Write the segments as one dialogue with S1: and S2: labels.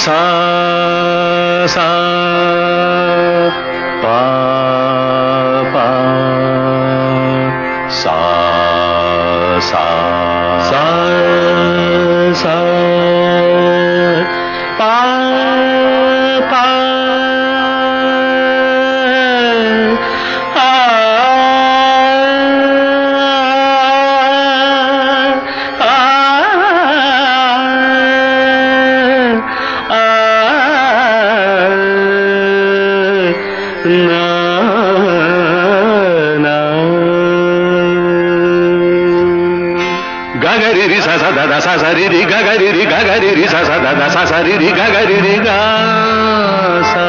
S1: సా సా పా పా సా సా సా సా పా పా ఆ గగరిరి స స ద ద స స రి రి గగరిరి గగరిరి స స ద ద స స రి రి గగరిరి గా సా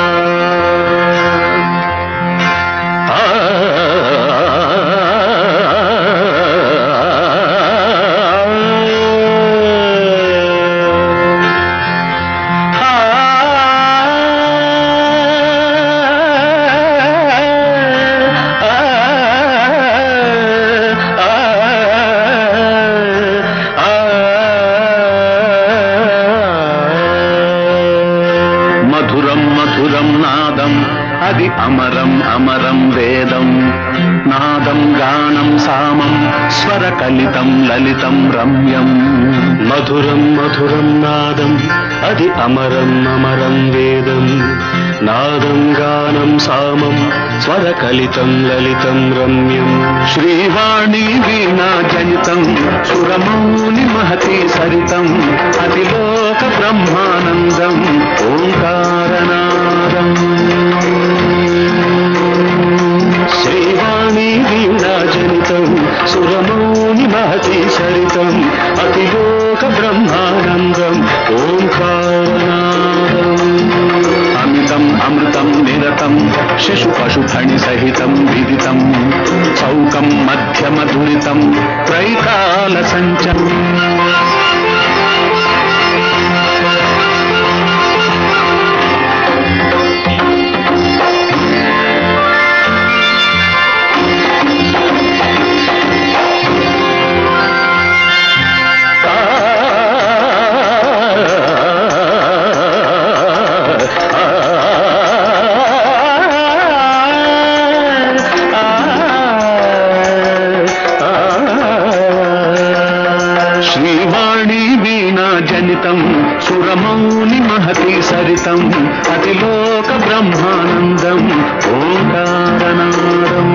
S1: మధురం మధురం నాదం అది అమరం అమరం వేదం నాదం గానం సామం స్వర కలితం లలితం రమ్యం మధురం మధురం నాదం అది అమరం అమరం వేదం నాదం గానం సామం స్వర కలితం లలితం రమ్యం శ్రీవాణి వీణా జనితం సురమౌని మహతి సరితం అతిలోక బ్రహ్మానందం ఓంకారనాదం శ్రీవాణి వీణా జనితం సురమౌని మహతి సరితం అతిలోక బ్రహ్మానందం ఓంకారనాదం అమితం అమృతం నిరతం శిశు పశు ఫణి సహితం విదితం చౌకం మధ్యమ దురితం త్రైకాల సంచం శ్రీవాణి వీణా జనితం సురమౌని మహతి సరితం అతిలోక బ్రహ్మానందం ఓంకారనాదం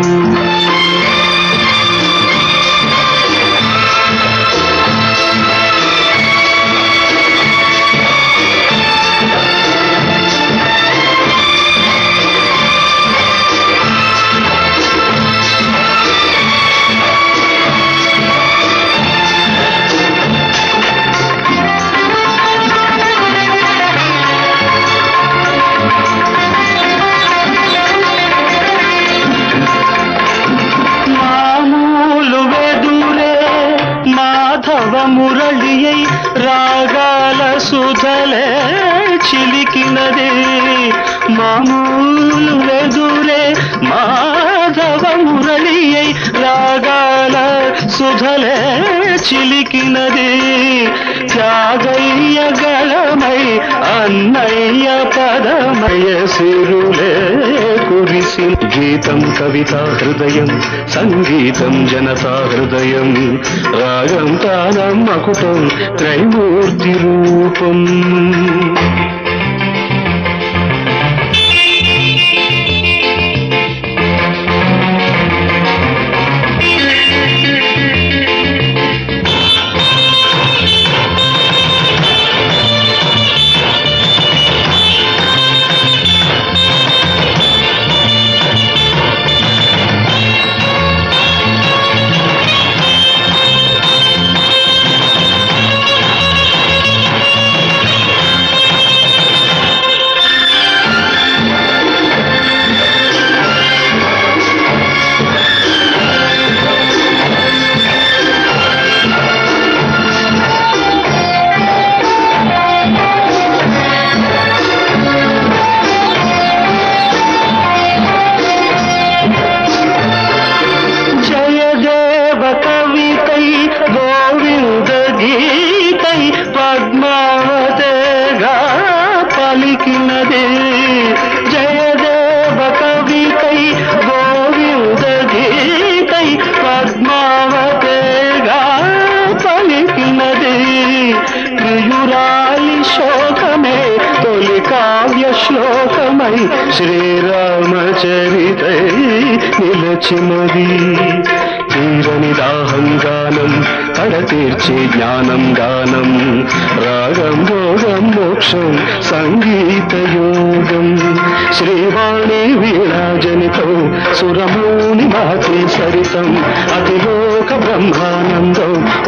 S1: మామూలు వెదురే మాధవ మురళియై రాగాల సుధలే చిలికినదే మామూలు వెదురే మాధవ మురళియై రాగాల సుధలే చిలికినదే త్యాగయ్య గళమై అన్నయ్య పదమయ సిరులే కురిసి గీతం కవిత హృదయం సంగీతం జనతా హృదయం రాగం తానం మకుటం త్రైమూర్తి రూపం శ్రీరామచరితై నిలచినది తీరని దాహం గానం కడతీర్చే జ్ఞానం గానం రాగం భోగం మోక్షం సంగీత యోగం శ్రీవాణి వీణాజనితం సురమౌని మాతే సరితం అతిలోక బ్రహ్మానందం